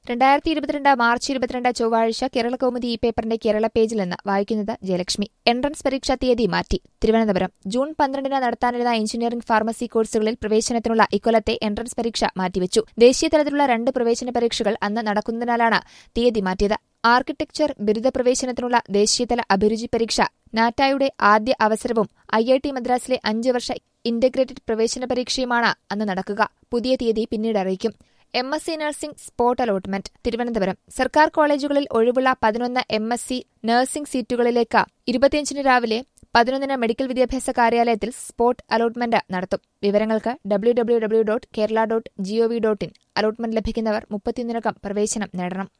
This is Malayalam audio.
രണ്ടായിരത്തി ഇരുപത്തിരണ്ട് മാർച്ച് ഇരുപത്തിരണ്ട് ചൊവ്വാഴ്ച കേരള കൗമുദി ഈ പേപ്പറിന്റെ കേരള പേജിൽ നിന്ന് വായിക്കുന്നത് ജയലക്ഷ്മി എൻട്രൻസ് പരീക്ഷാ തീയതി മാറ്റി തിരുവനന്തപുരം ജൂൺ പന്ത്രണ്ടിന് നടത്താനിരുന്ന എഞ്ചിനീയറിംഗ് ഫാർമസി കോഴ്സുകളിൽ പ്രവേശനത്തിനുള്ള ഇക്കൊല്ലത്തെ എൻട്രൻസ് പരീക്ഷ മാറ്റിവെച്ചു ദേശീയ തലത്തിലുള്ള രണ്ട് പ്രവേശന പരീക്ഷകൾ അന്ന് നടക്കുന്നതിനാലാണ് തീയതി മാറ്റിയത് ആർക്കിടെക്ചർ ബിരുദ പ്രവേശനത്തിനുള്ള ദേശീയതല അഭിരുചി പരീക്ഷ നാറ്റായുടെ ആദ്യ അവസരവും ഐ ഐ ടി മദ്രാസിലെ അഞ്ച് വർഷ ഇന്റഗ്രേറ്റഡ് പ്രവേശന പരീക്ഷയുമാണ് അന്ന് നടക്കുക പുതിയ തീയതി പിന്നീട് അറിയിക്കും M S C nursing spot allotment Thiruvananthapuram സർക്കാർ കോളേജുകളിൽ ഒഴിവുള്ള പതിനൊന്ന് എം എസ് സി നഴ്സിംഗ് സീറ്റുകളിലേക്ക് ഇരുപത്തിയഞ്ചിന് രാവിലെ പതിനൊന്നിന് മെഡിക്കൽ വിദ്യാഭ്യാസ കാര്യാലയത്തിൽ സ്പോട്ട് അലോട്ട്മെന്റ് നടത്തും വിവരങ്ങൾക്ക് W W W dot Kerala dot G O V dot in allotment ലഭിക്കുന്നവർ മുപ്പത്തിയൊന്നിനകം പ്രവേശനം നേടണം